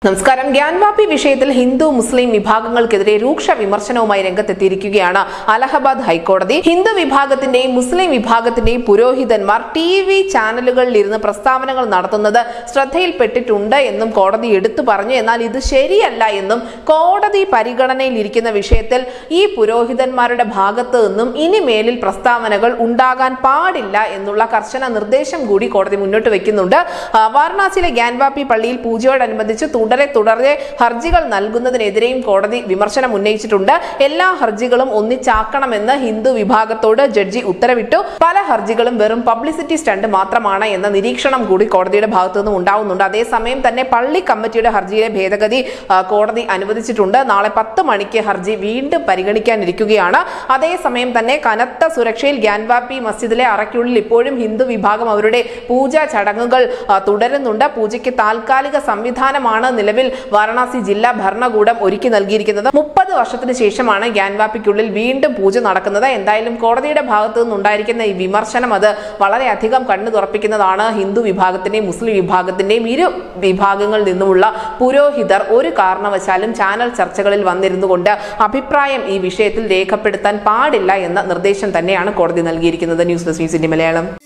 നമസ്കാരം ഗ്യാൻവാപ്പി വിഷയത്തിൽ ഹിന്ദു മുസ്ലിം വിഭാഗങ്ങൾക്കെതിരെ രൂക്ഷ വിമർശനവുമായി രംഗത്തെത്തിയിരിക്കുകയാണ് അലഹബാദ് ഹൈക്കോടതി ഹിന്ദു വിഭാഗത്തിന്റെയും മുസ്ലിം വിഭാഗത്തിന്റെയും പുരോഹിതന്മാർ ടി വി ചാനലുകളിൽ ഇരുന്ന് പ്രസ്താവനകൾ നടത്തുന്നത് ശ്രദ്ധയിൽപ്പെട്ടിട്ടുണ്ട് എന്നും കോടതി എടുത്തു പറഞ്ഞു എന്നാൽ ഇത് ശരിയല്ല എന്നും കോടതി പരിഗണനയിൽ ഇരിക്കുന്ന വിഷയത്തിൽ ഈ പുരോഹിതന്മാരുടെ ഭാഗത്ത് നിന്നും ഇനി മേലിൽ പ്രസ്താവനകൾ ഉണ്ടാകാൻ പാടില്ല എന്നുള്ള കർശന നിർദ്ദേശം കൂടി കോടതി മുന്നോട്ട് വെക്കുന്നുണ്ട് ആ, വാരണാസിയിലെ ഗ്യാൻവാപ്പി പള്ളിയിൽ പൂജയോടനുബന്ധിച്ച് തുടരെ തുടരെ ഹർജികൾ നൽകുന്നതിനെതിരെയും കോടതി വിമർശനം ഉന്നയിച്ചിട്ടുണ്ട് എല്ലാ ഹർജികളും ഒന്നിച്ചാക്കണമെന്ന് ഹിന്ദു വിഭാഗത്തോട് ജഡ്ജി ഉത്തരവിട്ടു പല ഹർജികളും വെറും പബ്ലിസിറ്റി സ്റ്റണ്ട് മാത്രമാണ് എന്ന നിരീക്ഷണം കൂടി കോടതിയുടെ ഭാഗത്തു നിന്നും ഉണ്ടാവുന്നുണ്ട് അതേസമയം തന്നെ പള്ളി കമ്മിറ്റിയുടെ ഹർജിയിലെ ഭേദഗതി ആ, കോടതി അനുവദിച്ചിട്ടുണ്ട് നാളെ പത്ത് മണിക്ക് ഹർജി വീണ്ടും പരിഗണിക്കാനിരിക്കുകയാണ് അതേസമയം തന്നെ കനത്ത സുരക്ഷയിൽ ഗ്യാൻവാപ്പി മസ്ജിദിലെ അറയ്ക്കുള്ളിൽ ഇപ്പോഴും ഹിന്ദു വിഭാഗം അവരുടെ പൂജാ ചടങ്ങുകൾ ആ, തുടരുന്നുണ്ട് പൂജയ്ക്ക് താൽക്കാലിക സംവിധാനമാണ് നിലവിൽ വാരണാസി ജില്ലാ ഭരണകൂടം ഒരുക്കി നൽകിയിരിക്കുന്നത് മുപ്പത് വർഷത്തിന് ശേഷമാണ് ഗ്യാൻവാപ്പിക്കുള്ളിൽ വീണ്ടും പൂജ നടക്കുന്നത് എന്തായാലും കോടതിയുടെ ഭാഗത്തു നിന്നുണ്ടായിരിക്കുന്ന ഈ വിമർശനം അത് വളരെയധികം കണ്ണു തുറപ്പിക്കുന്നതാണ് ഹിന്ദു വിഭാഗത്തിന്റെയും മുസ്ലിം വിഭാഗത്തിന്റെയും ഇരു വിഭാഗങ്ങളിൽ നിന്നുമുള്ള പുരോഹിതർ ഒരു കാരണവശാലും ചാനൽ ചർച്ചകളിൽ വന്നിരുന്നു കൊണ്ട് അഭിപ്രായം ഈ വിഷയത്തിൽ രേഖപ്പെടുത്താൻ പാടില്ല എന്ന നിർദ്ദേശം തന്നെയാണ് കോടതി നൽകിയിരിക്കുന്നത് ന്യൂസ് ഡെസ്ക് ന്യൂസിന്റെ മലയാളം